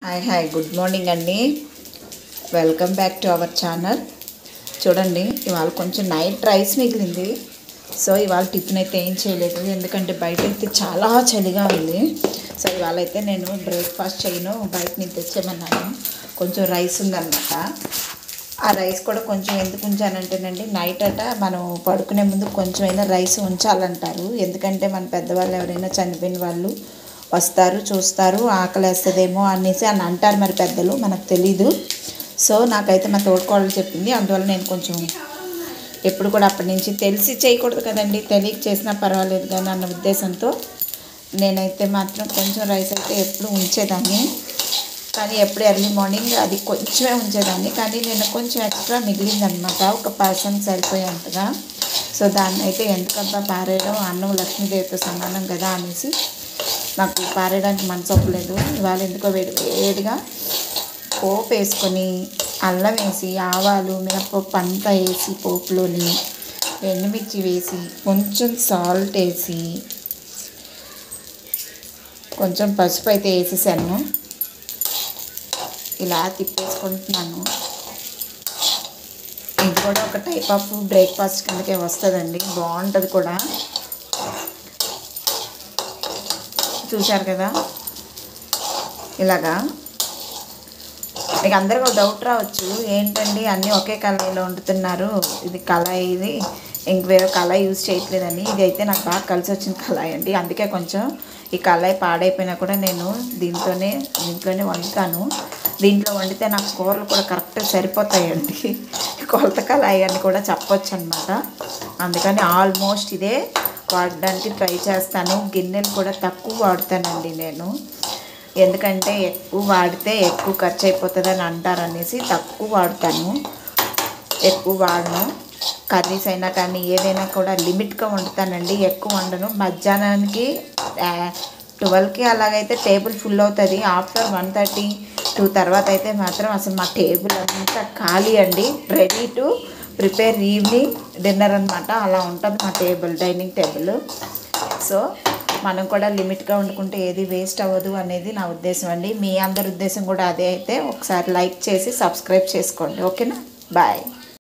hi hi good morning అండి welcome back to our channel చూడండి ఇవాళ కొంచెం నైట్ రైస్ మిగిలింది సో ఇవాళ టిఫిన్ అయితే ఏం చేయలేదు ఎందుకంటే బయట అయితే చాలా చలిగా ఉంది సో ఇవాళ అయితే నేను బ్రేక్ఫాస్ట్ చేయను బయట నుంచి తెచ్చేమన్నాను కొంచెం రైస్ ఉందన్నమాట ఆ రైస్ కూడా కొంచెం ఎందుకు ఉంచానంటేనండి నైట్ అట మనం పడుకునే ముందు కొంచెం అయినా రైస్ ఉంచాలంటారు ఎందుకంటే మన పెద్దవాళ్ళు ఎవరైనా చనిపోయిన వాళ్ళు వస్తారు చూస్తారు ఆకలి వేస్తుందేమో అనేసి అని అంటారు మరి పెద్దలు మనకు తెలీదు సో నాకైతే మా తోడుకోళ్ళు చెప్పింది అందువల్ల నేను కొంచెం ఎప్పుడు కూడా అప్పటి నుంచి తెలిసి చేయకూడదు కదండి తెలియక చేసినా పర్వాలేదు కానీ అన్న ఉద్దేశంతో నేనైతే మాత్రం కొంచెం రైస్ అయితే ఎప్పుడు ఉంచేదాన్ని కానీ ఎప్పుడు ఎర్లీ మార్నింగ్ అది కొంచెమే ఉంచేదాన్ని కానీ నేను కొంచెం ఎక్స్ట్రా మిగిలిందనమాట ఒక పర్సన్ సరిపోయేంతగా సో దాన్ని అయితే ఎందుకబ్బా పారేయడం అన్నం లక్ష్మీదేవితో సమానం కదా అనేసి నాకు పారేయడానికి మనసు ఒప్పలేదు ఇవాళ ఎందుకో వేడి వేడిగా పోపు వేసుకొని అల్లం వేసి ఆవాలు మినపప్పు అంతా వేసి పోపులోని ఎండుమిర్చి వేసి కొంచెం సాల్ట్ వేసి కొంచెం పసుపు అయితే వేసేసాను ఇలా తిప్పేసుకుంటున్నాను ఇది కూడా ఒక టైప్ ఆఫ్ బ్రేక్ఫాస్ట్ కిందకే వస్తుందండి బాగుంటుంది కూడా చూశారు కదా ఇలాగా మీకు అందరికీ ఒక డౌట్ రావచ్చు ఏంటండి అన్నీ ఒకే కళాయిలో వండుతున్నారు ఇది కళాయి ఇది ఇంక వేరే కళాయి యూజ్ చేయట్లేదని ఇది అయితే నాకు బాగా కలిసి వచ్చిన కళాయి అండి అందుకే కొంచెం ఈ కళాయి పాడైపోయినా కూడా నేను దీంతోనే దీంట్లోనే వండుతాను దీంట్లో వండితే నాకు కూరలు కూడా కరెక్ట్గా సరిపోతాయండి కొలత కళాయి అని కూడా చెప్పొచ్చు అనమాట అందుకని ఆల్మోస్ట్ ఇదే వాడడానికి ట్రై చేస్తాను గిన్నెలు కూడా తక్కువ వాడతానండి నేను ఎందుకంటే ఎక్కువ వాడితే ఎక్కువ ఖర్చు అయిపోతుందని అంటారనేసి తక్కువ వాడతాను ఎక్కువ వాడను కర్రీస్ అయినా కానీ ఏదైనా కూడా లిమిట్గా వండుతానండి ఎక్కువ వండను మధ్యాహ్నానికి ట్వెల్వ్కి అలాగైతే టేబుల్ ఫుల్ అవుతుంది ఆఫ్టర్ వన్ థర్టీ టూ తర్వాత అయితే మాత్రం అసలు మా టేబుల్ అంతా ఖాళీ అండి ready to prepare evening dinner అనమాట అలా ఉంటుంది మా టేబుల్ డైనింగ్ టేబుల్ సో మనం కూడా లిమిట్గా వండుకుంటే ఏది వేస్ట్ అవ్వదు అనేది నా ఉద్దేశం అండి మీ అందరి ఉద్దేశం కూడా అదే అయితే ఒకసారి లైక్ చేసి సబ్స్క్రైబ్ చేసుకోండి ఓకేనా బాయ్